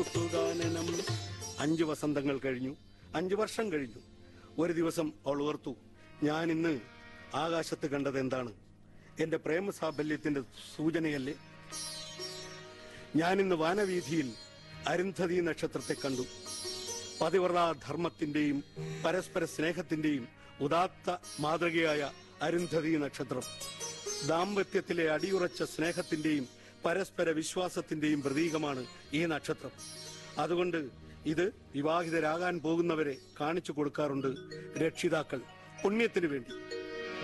ഗാനനം അഞ്ചു വസന്തങ്ങൾ കഴിഞ്ഞു അഞ്ചു വർഷം കഴിഞ്ഞു ഒരു ദിവസം അവൾ ഓർത്തു ഞാൻ ഇന്ന് ആകാശത്ത് കണ്ടത് എന്താണ് എന്റെ പ്രേമസാഫല്യത്തിന്റെ സൂചനയല്ലേ ഞാൻ ഇന്ന് വാനവീഥിയിൽ അരുന്ധതി നക്ഷത്രത്തെ കണ്ടു പതിവ്രതാ ധർമ്മത്തിന്റെയും പരസ്പര സ്നേഹത്തിന്റെയും ഉദാത്ത മാതൃകയായ അരുന്ധതി നക്ഷത്രം ദാമ്പത്യത്തിലെ അടിയുറച്ച സ്നേഹത്തിന്റെയും പരസ്പര വിശ്വാസത്തിന്റെയും പ്രതീകമാണ് ഈ നക്ഷത്രം അതുകൊണ്ട് ഇത് വിവാഹിതരാകാൻ പോകുന്നവരെ കാണിച്ചു കൊടുക്കാറുണ്ട് രക്ഷിതാക്കൾ പുണ്യത്തിനു വേണ്ടി